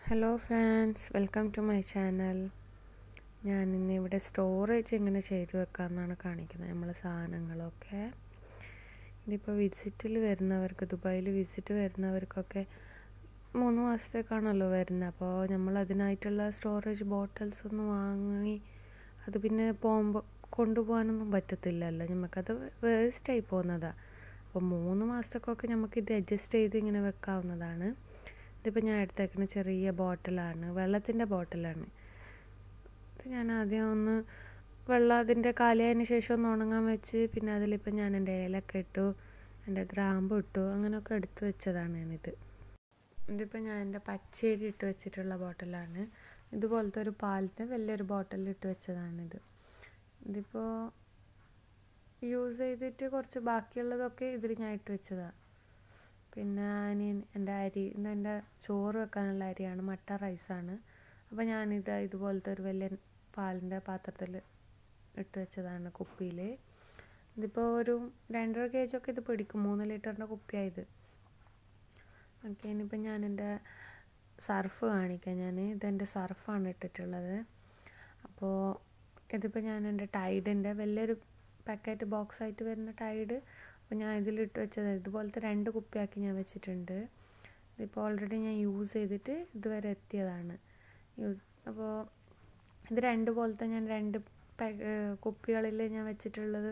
hello friends welcome to my channel ഞാൻ ഇന്ന് ഇവിടെ സ്റ്റോറേജ് എങ്ങനെ ചെയ്തു വെക്കാമെന്നാണ് കാണിക്കുന്നത് നമ്മൾ സാധനങ്ങളൊക്കെ ഇതിപ്പോൾ വിസിറ്റിൽ വരുന്നവർക്ക് ദുബായിൽ വിസിറ്റ് വരുന്നവർക്കൊക്കെ മൂന്ന് മാസത്തേക്കാണല്ലോ വരുന്നത് അപ്പോൾ നമ്മൾ അതിനായിട്ടുള്ള സ്റ്റോറേജ് ബോട്ടിൽസ് ഒന്നും വാങ്ങി അത് പിന്നെ പോകുമ്പോൾ കൊണ്ടുപോകാനൊന്നും പറ്റത്തില്ലല്ലോ നമുക്കത് വേസ്റ്റായി പോകുന്നതാണ് അപ്പോൾ മൂന്ന് മാസത്തേക്കൊക്കെ നമുക്കിത് അഡ്ജസ്റ്റ് ചെയ്ത് ഇങ്ങനെ വെക്കാവുന്നതാണ് ഇതിപ്പോൾ ഞാൻ എടുത്തേക്കുന്ന ചെറിയ ബോട്ടിലാണ് വെള്ളത്തിൻ്റെ ബോട്ടിലാണ് ഇത് ഞാൻ ആദ്യം ഒന്ന് വെള്ളം അതിൻ്റെ കാലിയതിന് ശേഷം ഒന്ന് ഉണങ്ങാൻ വെച്ച് പിന്നെ അതിലിപ്പോൾ ഞാൻ എൻ്റെ ഏലക്ക ഇട്ടു എൻ്റെ ഗ്രാമ്പ് ഇട്ടു അങ്ങനെയൊക്കെ എടുത്ത് വെച്ചതാണ് ഞാനിത് ഇതിപ്പോൾ ഞാൻ എൻ്റെ പച്ചരി ഇട്ട് വെച്ചിട്ടുള്ള ബോട്ടിലാണ് ഇതുപോലത്തെ ഒരു പാലിൻ്റെ വലിയൊരു ബോട്ടിലിൽ ഇട്ട് വെച്ചതാണിത് ഇതിപ്പോൾ യൂസ് ചെയ്തിട്ട് കുറച്ച് ബാക്കിയുള്ളതൊക്കെ ഇതിൽ ഞാൻ ഇട്ട് വെച്ചതാണ് പിന്നെ ഇനി എൻ്റെ അരി ഇന്ന് എൻ്റെ ചോറ് വെക്കാനുള്ള അരിയാണ് മട്ട റൈസാണ് അപ്പോൾ ഞാനിത് ഇതുപോലത്തെ ഒരു വലിയ പാലിൻ്റെ പാത്രത്തിൽ ഇട്ട് വെച്ചതാണ് കുപ്പിയിൽ ഇതിപ്പോൾ ഒരു രണ്ടര കെ ജി ഒക്കെ ഇത് പിടിക്കും മൂന്ന് ലിറ്ററിൻ്റെ കുപ്പിയായത് ഓക്കെ ഇനിയിപ്പോൾ ഞാൻ എൻ്റെ സർഫ് കാണിക്കാം ഞാൻ ഇതെൻ്റെ സർഫാണ് ഇട്ടിട്ടുള്ളത് അപ്പോൾ ഇതിപ്പോൾ ഞാൻ എൻ്റെ ടൈഡിൻ്റെ വലിയൊരു പാക്കറ്റ് ബോക്സ് ആയിട്ട് വരുന്ന ടൈഡ് അപ്പോൾ ഞാൻ ഇതിലിട്ട് വെച്ചത് ഇതുപോലത്തെ രണ്ട് കുപ്പിയാക്കി ഞാൻ വെച്ചിട്ടുണ്ട് ഇതിപ്പോൾ ഓൾറെഡി ഞാൻ യൂസ് ചെയ്തിട്ട് ഇതുവരെ എത്തിയതാണ് യൂസ് അപ്പോൾ ഇത് രണ്ട് പോലത്തെ ഞാൻ രണ്ട് കുപ്പികളിൽ ഞാൻ വെച്ചിട്ടുള്ളത്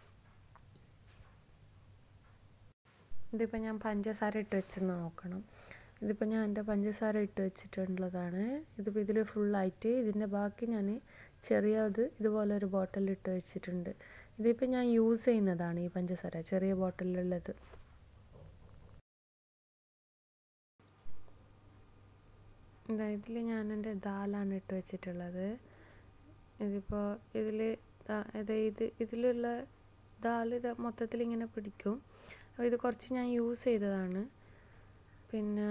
ഇതിപ്പോൾ ഞാൻ പഞ്ചസാര ഇട്ട് വെച്ചെന്ന് നോക്കണം ഇതിപ്പോൾ ഞാൻ എൻ്റെ പഞ്ചസാര ഇട്ട് വെച്ചിട്ടുള്ളതാണ് ഇതിപ്പോൾ ഇതിൽ ഫുള്ളായിട്ട് ഇതിൻ്റെ ബാക്കി ഞാൻ ചെറിയത് ഇതുപോലെ ഒരു ബോട്ടിൽ ഇട്ട് വെച്ചിട്ടുണ്ട് ഇതിപ്പോൾ ഞാൻ യൂസ് ചെയ്യുന്നതാണ് ഈ പഞ്ചസാര ചെറിയ ബോട്ടിലുള്ളത് ഇതാ ഇതിൽ ഞാൻ എൻ്റെ ദാലാണ് ഇട്ട് വെച്ചിട്ടുള്ളത് ഇതിപ്പോൾ ഇതിൽ ഇത് ഇത് ഇതിലുള്ള ദാൽ ഇത് മൊത്തത്തിൽ ഇങ്ങനെ പിടിക്കും അപ്പോൾ ഇത് കുറച്ച് ഞാൻ യൂസ് ചെയ്തതാണ് പിന്നെ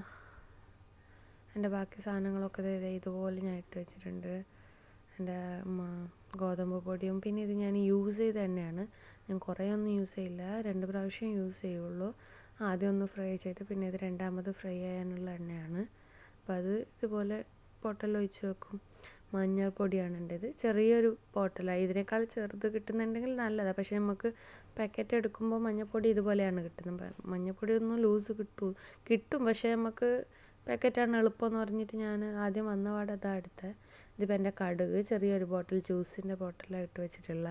എൻ്റെ ബാക്കി സാധനങ്ങളൊക്കെ ഇതുപോലെ ഞാൻ ഇട്ട് വെച്ചിട്ടുണ്ട് എൻ്റെ ഗോതമ്പ് പൊടിയും പിന്നെ ഇത് ഞാൻ യൂസ് ചെയ്ത എണ്ണയാണ് ഞാൻ കുറേ ഒന്നും യൂസ് ചെയ്യില്ല രണ്ട് പ്രാവശ്യം യൂസ് ചെയ്യുള്ളൂ ആദ്യം ഒന്ന് ഫ്രൈ ചെയ്ത് പിന്നെ ഇത് രണ്ടാമത് ഫ്രൈ ചെയ്യാനുള്ള എണ്ണയാണ് അപ്പോൾ അത് ഇതുപോലെ ബോട്ടലിൽ ഒഴിച്ച് വെക്കും മഞ്ഞൾപ്പൊടിയാണ് എൻ്റേത് ചെറിയൊരു ബോട്ടലാണ് ഇതിനേക്കാൾ ചെറുത് കിട്ടുന്നുണ്ടെങ്കിൽ നല്ലതാണ് പക്ഷേ നമുക്ക് പാക്കറ്റ് എടുക്കുമ്പോൾ മഞ്ഞൾപ്പൊടി ഇതുപോലെയാണ് കിട്ടുന്നത് മഞ്ഞൾപ്പൊടി ഒന്നും ലൂസ് കിട്ടൂ കിട്ടും പക്ഷേ നമുക്ക് പാക്കറ്റാണ് എളുപ്പമെന്ന് പറഞ്ഞിട്ട് ഞാൻ ആദ്യം വന്ന പാടെ അതാ എടുത്തത് ഇതിപ്പോൾ എൻ്റെ കടുക് ചെറിയൊരു ബോട്ടിൽ ജ്യൂസിൻ്റെ ബോട്ടിലാണ് ഇട്ട് വെച്ചിട്ടുള്ള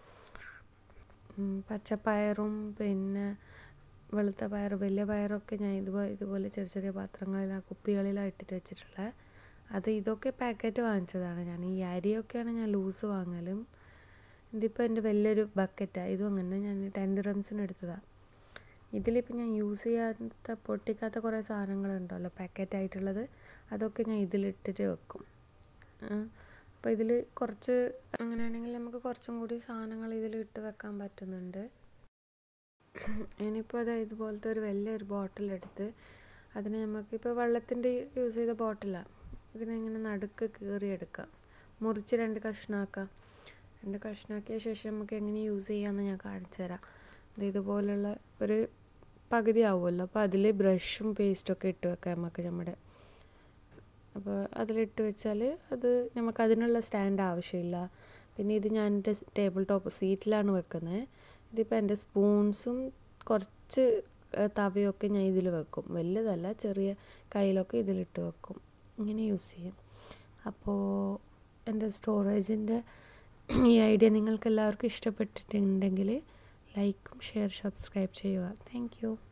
പച്ചപ്പയറും പിന്നെ വെളുത്ത പയർ വലിയ പയറൊക്കെ ഞാൻ ഇതുപോലെ ഇതുപോലെ ചെറിയ ചെറിയ പാത്രങ്ങളിലാണ് കുപ്പികളിലാണ് ഇട്ടിട്ട് വെച്ചിട്ടുള്ളത് അത് ഇതൊക്കെ പാക്കറ്റ് വാങ്ങിച്ചതാണ് ഞാൻ ഈ അരിയൊക്കെയാണ് ഞാൻ ലൂസ് വാങ്ങലും ഇതിപ്പോൾ എൻ്റെ വലിയൊരു ബക്കറ്റാണ് ഇതും അങ്ങനെ ഞാൻ ടെൻ റംസിന് എടുത്തതാണ് ഇതിലിപ്പോൾ ഞാൻ യൂസ് ചെയ്യാത്ത പൊട്ടിക്കാത്ത കുറേ സാധനങ്ങളുണ്ടല്ലോ പാക്കറ്റ് ആയിട്ടുള്ളത് അതൊക്കെ ഞാൻ ഇതിലിട്ടിട്ട് വെക്കും അപ്പോൾ ഇതിൽ കുറച്ച് അങ്ങനെയാണെങ്കിൽ നമുക്ക് കുറച്ചും കൂടി സാധനങ്ങൾ ഇതിൽ ഇട്ട് വെക്കാൻ പറ്റുന്നുണ്ട് ഇനിയിപ്പോൾ അത് ഇതുപോലത്തെ ഒരു വലിയൊരു ബോട്ടിലെടുത്ത് അതിന് നമുക്കിപ്പോൾ വെള്ളത്തിൻ്റെ യൂസ് ചെയ്ത ബോട്ടിലാണ് ഇതിനെങ്ങനെ നടുക്ക് കീറിയെടുക്കാം മുറിച്ച് രണ്ട് കഷ്ണമാക്കാം രണ്ട് കഷ്ണമാക്കിയ ശേഷം നമുക്ക് എങ്ങനെ യൂസ് ചെയ്യാമെന്ന് ഞാൻ കാണിച്ചു തരാം ഇത് ഇതുപോലുള്ള ഒരു പകുതി ആവുമല്ലോ അപ്പോൾ അതിൽ ബ്രഷും പേസ്റ്റൊക്കെ ഇട്ട് വെക്കാം നമുക്ക് നമ്മുടെ അപ്പോൾ അതിലിട്ട് വെച്ചാൽ അത് നമുക്ക് അതിനുള്ള സ്റ്റാൻഡ് ആവശ്യമില്ല പിന്നെ ഇത് ഞാൻ എൻ്റെ ടേബിൾ ടോപ്പ് സീറ്റിലാണ് വെക്കുന്നത് ഇതിപ്പോൾ എൻ്റെ സ്പൂൺസും കുറച്ച് തവയൊക്കെ ഞാൻ ഇതിൽ വെക്കും വലുതല്ല ചെറിയ കയ്യിലൊക്കെ ഇതിലിട്ട് വെക്കും ഇങ്ങനെ യൂസ് ചെയ്യും അപ്പോൾ എൻ്റെ സ്റ്റോറേജിൻ്റെ ഈ ഐഡിയ നിങ്ങൾക്ക് എല്ലാവർക്കും ഇഷ്ടപ്പെട്ടിട്ടുണ്ടെങ്കിൽ ലൈക്കും ഷെയർ സബ്സ്ക്രൈബ് ചെയ്യുക താങ്ക്